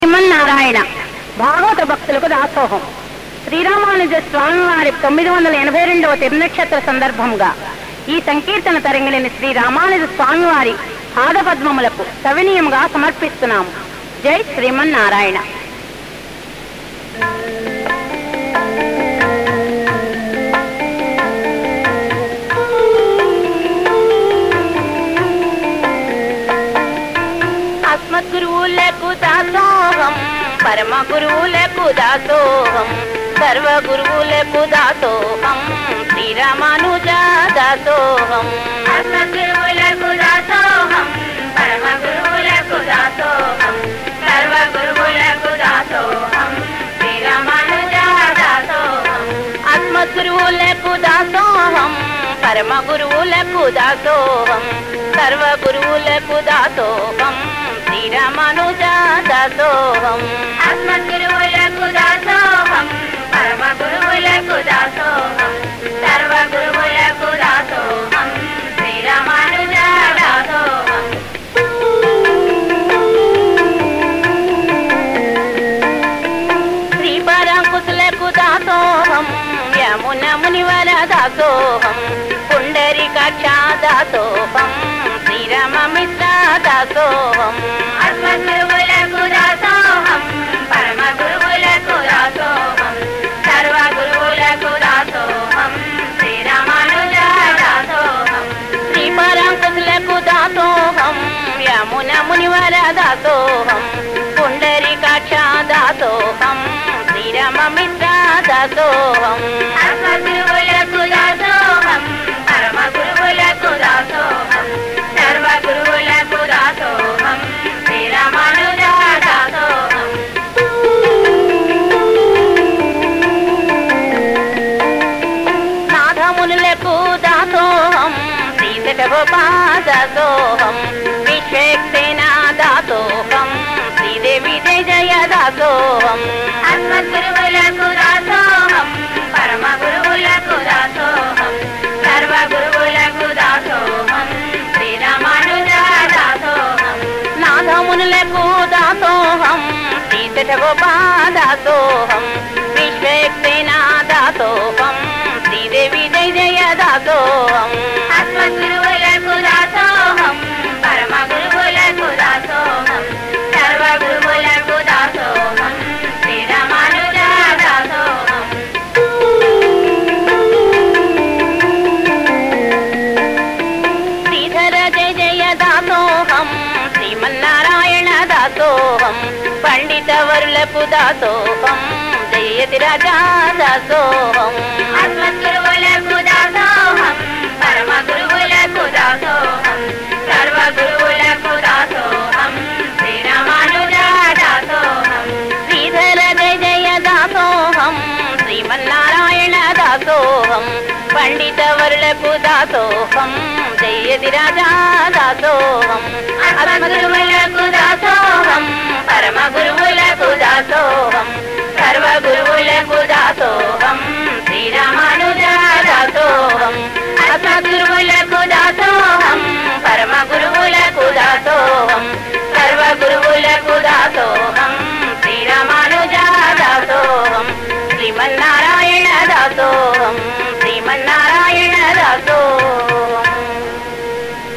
శ్రీమన్నారాయణ భాగవత భక్తులకు దాసోహం శ్రీరామానుజ స్వామివారి తొమ్మిది వందల ఎనభై రెండవ తిరునక్షత్ర సందర్భంగా ఈ సంకీర్తన తరంగిలిని శ్రీ రామానుజ స్వామివారి పాదపద్మములకు సవినీయముగా సమర్పిస్తున్నాము జై శ్రీమన్నారాయణ అస్మద్గురువులకు దాసోహం పరమ గురువులకు దాసోహం సర్వ గురువులకు దాసోహం శ్రీరామానుజ దాసోహం అస్మద్గురువులకు దాసోహం పరమ గురువులకు దాసోహం సర్వ గురువులకు దాసోహం శ్రీరామానుజ దాసోహం ఆత్మగురువులకు దాసోహం పరమ గురువులకు దాసోహం సర్వ గురువులకు దాసోహం శ్రీరామానుజ దాసోహం అస్మద్గురువులకు దాసోహం పరమ గురువులకు దాసోహం సర్వ గురువులకు దాసోహం శ్రీరామానుజ దాసోహం శ్రీ పరాంకుశులకు దాసోహం యమున మునివర దాసోహం పుండరీకాక్ష దాసోహం శ్రీరామ మిత్ర దాసోహం అస్మద్గురువులకు దాసోహం పరమ గురువులకు దాసోహం సర్వ గురువులకు దాసోహం శ్రీరామానుజ దాసోహం శ్రీ పరాంకుశులకు దాసోహం యమున మునివర దాసోహం పుండరీకాక్ష దాసోహం శ్రీరామ మిత్ర దాసోహం అస్మద్గురువులకు దాసోహం పరమ గురువులకు దాసోహం సర్వ గురువులకు దాసోహం శ్రీరామానుజ దాసోహం నాథమునులకు దాసోహం శ్రీశటగోపా దాసోహం విశ్వేక్సేనా దాసోహం శ్రీదేవి జయ జయ దాసోహం అస్మద్గురువులకు దాసోహం పరమ గురువులకు దాసోహం సర్వ గురువులకు దాసోహం శ్రీరామానుజ దాసోహం నాథమునులకు దాసోహం శ్రీశటగోపా దాసోహం విశ్వేక్సేనా దాసోహం శ్రీదేవి జయ జయ దాసోహం అస్మద్గురువులకు దాసోహం పరమ గురువులకు దాసోహం సర్వ గురువులకు దాసోహం శ్రీరామానుజ దాసోహం శ్రీధర జయ జయ దాసోహం శ్రీమన్నారాయణ దాసోహం పండిత వరులకు దాసోహం జయతి రాజా దాసోహం అస్మద్గురువులకు దాసోహం పరమ గురువులకు దాసోహం సర్వ గురువులకు దాసోహం శ్రీరామానుజ దాసోహం శ్రీధర జయ జయ దాసోహం శ్రీమన్నారాయణ దాసోహం పండిత వరులకు దాసోహం జయతి రాజా దాసోహం